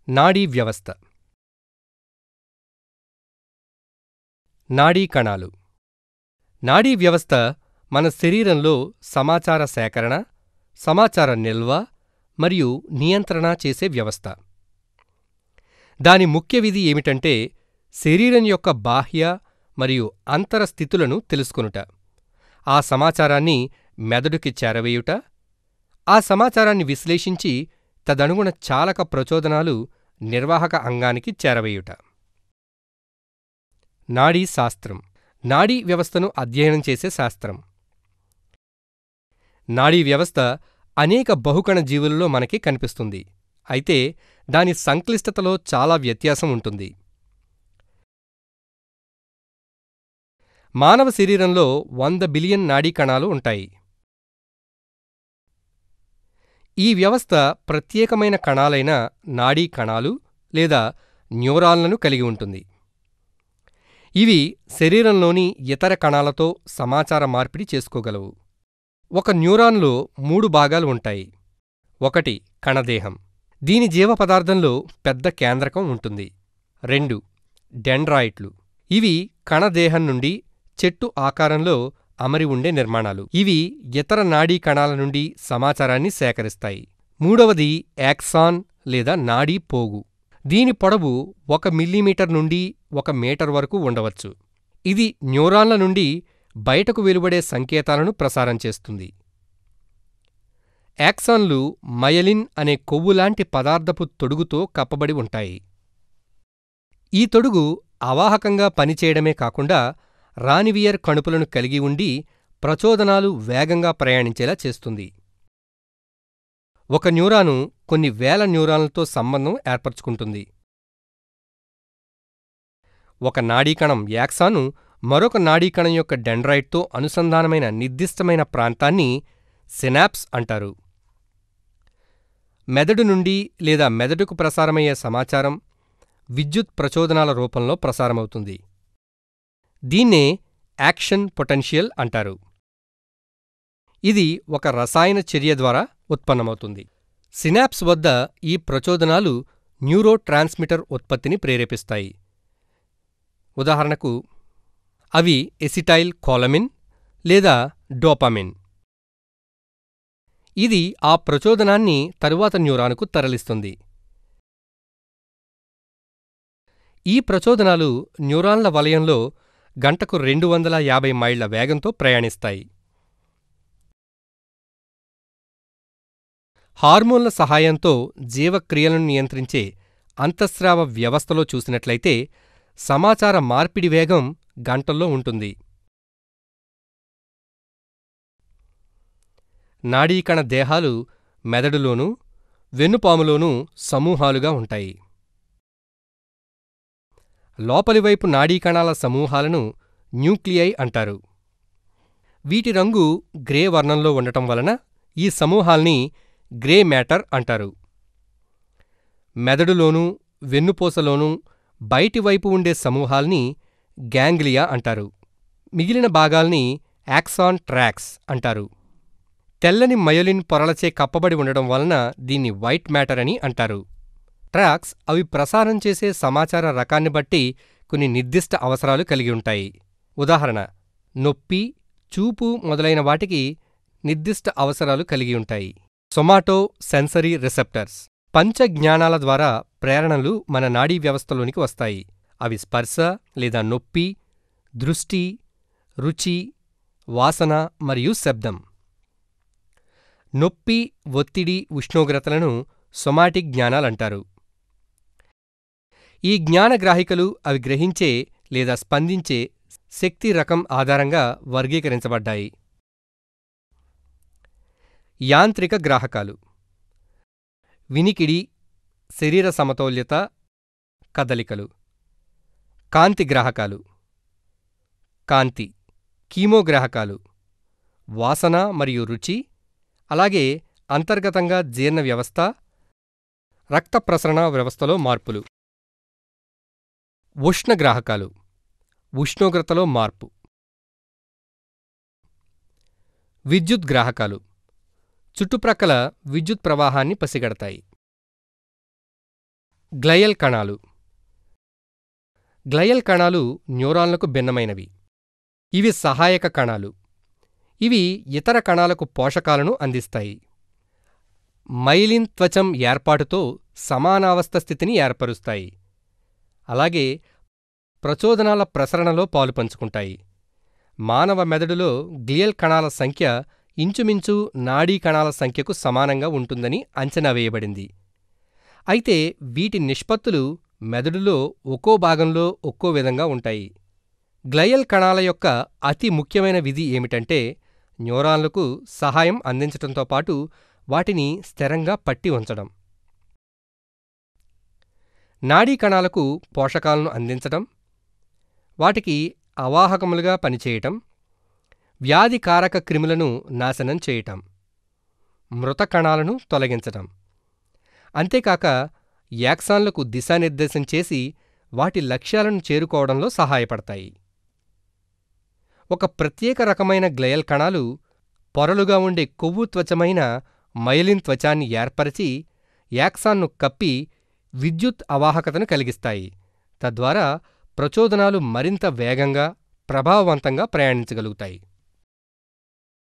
నాడీ వ్యవస్థ నాడీ కణాలు నాడీ వ్యవస్థ మన శరీరంలో సమాచార సేకరణ సమాచార నిల్వ మరియు నియంత్రణ చేసే వ్యవస్థ దాని ముఖ్య విధి ఏమిటంటే శరీరం యొక్క బాహ్య మరియు అంతర స్థితులను తెలుసుకొనుట ఆ సమాచారాన్ని మెదడుకి చేరవేయుట ఆ సమాచారాన్ని విశ్లేషించి తదనుగుణ చాలక ప్రచోదనాలు నిర్వాహక అంగానికి చేరవేయుట నాడీ శాస్త్రం నాడీ వ్యవస్థను అధ్యయనం చేసే శాస్త్రం నాడీ వ్యవస్థ అనేక బహుకణ జీవులలో మనకి కనిపిస్తుంది అయితే దాని సంక్లిష్టతలో చాలా వ్యత్యాసం ఉంటుంది మానవ శరీరంలో వంద బిలియన్ నాడీ కణాలు ఉంటాయి ఈ వ్యవస్థ ప్రత్యేకమైన కణాలైన నాడీ కణాలు లేదా న్యూరాన్లను కలిగి ఉంటుంది ఇవి శరీరంలోని ఇతర కణాలతో సమాచార మార్పిడి చేసుకోగలవు ఒక న్యూరాన్లో మూడు భాగాలు ఉంటాయి ఒకటి కణదేహం దీని జీవ పదార్థంలో పెద్ద కేంద్రకం ఉంటుంది రెండు డెండ్రాయిట్లు ఇవి కణదేహం నుండి చెట్టు ఆకారంలో అమరి ఉండే నిర్మాణాలు ఇవి ఇతర నాడీ కణాల నుండి సమాచారాన్ని సేకరిస్తాయి మూడవది యాక్సాన్ లేదా నాడీ పోగు దీని పొడవు ఒక మిల్లీమీటర్ నుండి ఒక మీటర్ వరకు ఉండవచ్చు ఇది న్యూరాన్ల నుండి బయటకు వెలువడే సంకేతాలను ప్రసారం చేస్తుంది యాక్సాన్లు మయలిన్ అనే కొవ్వులాంటి పదార్థపు తొడుగుతో కప్పబడి ఉంటాయి ఈ తొడుగు అవాహకంగా పనిచేయడమే కాకుండా రానివియర్ కణుపులను కలిగి ఉండి ప్రచోదనాలు వేగంగా ప్రయాణించేలా చేస్తుంది ఒక న్యూరాను కొన్ని వేల న్యూరాన్లతో సంబంధం ఏర్పరచుకుంటుంది ఒక నాడీకణం యాక్సాను మరొక నాడీకణం యొక్క డెండ్రైట్తో అనుసంధానమైన నిర్దిష్టమైన ప్రాంతాన్ని సినాప్స్ అంటారు మెదడు నుండి లేదా మెదడుకు ప్రసారమయ్యే సమాచారం విద్యుత్ ప్రచోదనాల రూపంలో ప్రసారమవుతుంది దీన్నే యాక్షన్ పొటెన్షియల్ అంటారు ఇది ఒక రసాయన చర్య ద్వారా ఉత్పన్నమవుతుంది సినాప్స్ వద్ద ఈ ప్రచోదనాలు న్యూరో ట్రాన్స్మిటర్ ఉత్పత్తిని ప్రేరేపిస్తాయి ఉదాహరణకు అవి ఎసిటైల్ కోలమిన్ లేదా డోపామిన్ ఇది ఆ ప్రచోదనాన్ని తరువాత న్యూరానుకు తరలిస్తుంది ఈ ప్రచోదనాలు న్యూరాన్ల వలయంలో గంటకు రెండు వందల యాభై మైళ్ల వేగంతో ప్రయాణిస్తాయి హార్మోన్ల సహాయంతో జీవక్రియలను నియంత్రించే అంతఃస్రావ వ్యవస్థలో చూసినట్లయితే సమాచార మార్పిడి వేగం గంటల్లో ఉంటుంది నాడీకణ దేహాలు మెదడులోనూ వెన్నుపాములోనూ సమూహాలుగా ఉంటాయి లోపలివైపు నాడీకణాల సమూహాలను న్యూక్లియై అంటారు వీటి రంగు గ్రే వర్ణంలో ఉండటం వలన ఈ సమూహాల్ని గ్రే మ్యాటర్ అంటారు మెదడులోనూ వెన్నుపూసలోనూ బయటివైపు ఉండే సమూహాల్ని గ్యాంగ్లియా అంటారు మిగిలిన భాగాల్ని యాక్సాన్ ట్రాక్స్ అంటారు తెల్లని మయోలిన్ పొరలచే కప్పబడి ఉండడం వలన దీన్ని వైట్ మ్యాటర్ అని అంటారు ట్రాక్స్ అవి ప్రసారం చేసే సమాచార రకాన్ని బట్టి కొన్ని నిర్దిష్ట అవసరాలు కలిగి ఉంటాయి ఉదాహరణ నొప్పి చూపు మొదలైన వాటికి నిర్దిష్ట అవసరాలు కలిగి ఉంటాయి సొమాటో సెన్సరీ రిసెప్టర్స్ పంచ జ్ఞానాల ద్వారా ప్రేరణలు మన నాడీ వ్యవస్థలోనికి వస్తాయి అవి స్పర్శ లేదా నొప్పి దృష్టి రుచి వాసన మరియు శబ్దం నొప్పి ఒత్తిడి ఉష్ణోగ్రతలను సొమాటిక్ జ్ఞానాలంటారు ఈ జ్ఞానగ్రాహికలు అవి గ్రహించే లేదా స్పందించే శక్తి రకం ఆధారంగా వర్గీకరించబడ్డాయి యాంత్రిక గ్రాహకాలు వినికిడి శరీర సమతౌల్యత కదలికలు కాంతి గ్రాహకాలు కాంతి కీమోగ్రాహకాలు వాసన మరియు రుచి అలాగే అంతర్గతంగా జీర్ణ వ్యవస్థ రక్త ప్రసరణ వ్యవస్థలో మార్పులు ఉష్ణగ్రాహకాలు ఉష్ణోగ్రతలో మార్పు విద్యుత్ గ్రాహకాలు చుట్టుప్రక్కల విద్యుత్ ప్రవాహాన్ని పసిగడతాయి గ్లయల్ కణాలు గ్లయల్ కణాలు న్యూరాన్లకు భిన్నమైనవి ఇవి సహాయక కణాలు ఇవి ఇతర కణాలకు పోషకాలను అందిస్తాయి మైలిన్ త్వచం ఏర్పాటుతో సమానావస్థ స్థితిని ఏర్పరుస్తాయి అలాగే ప్రచోదనాల ప్రసరణలో పాలుపంచుకుంటాయి మానవ మెదడులో గ్లియల్ కణాల సంఖ్య ఇంచుమించు నాడీ కణాల సంఖ్యకు సమానంగా ఉంటుందని అంచనా వేయబడింది అయితే వీటి నిష్పత్తులు మెదడులో ఒక్కో భాగంలో ఒక్కో విధంగా ఉంటాయి గ్లయల్ కణాల యొక్క అతి ముఖ్యమైన విధి ఏమిటంటే న్యూరాన్లకు సహాయం అందించటంతో పాటు వాటిని స్థిరంగా పట్టి ఉంచడం నాడీ కణాలకు పోషకాలను అందించటం వాటికి అవాహకములుగా పనిచేయటం వ్యాధికారక క్రిములను నాశనం చేయటం మృత కణాలను తొలగించటం అంతేకాక యాక్సాన్లకు దిశానిర్దేశం చేసి వాటి లక్ష్యాలను చేరుకోవడంలో సహాయపడతాయి ఒక ప్రత్యేక రకమైన గ్లయల్ కణాలు పొరలుగా ఉండే కొవ్వు త్వచమైన మైలిన్ త్వచాన్ని ఏర్పరిచి యాక్సాన్ను కప్పి విద్యుత్ అవాహకతను కలిగిస్తాయి తద్వారా ప్రచోదనాలు మరింత వేగంగా ప్రభావవంతంగా ప్రయాణించగలుగుతాయి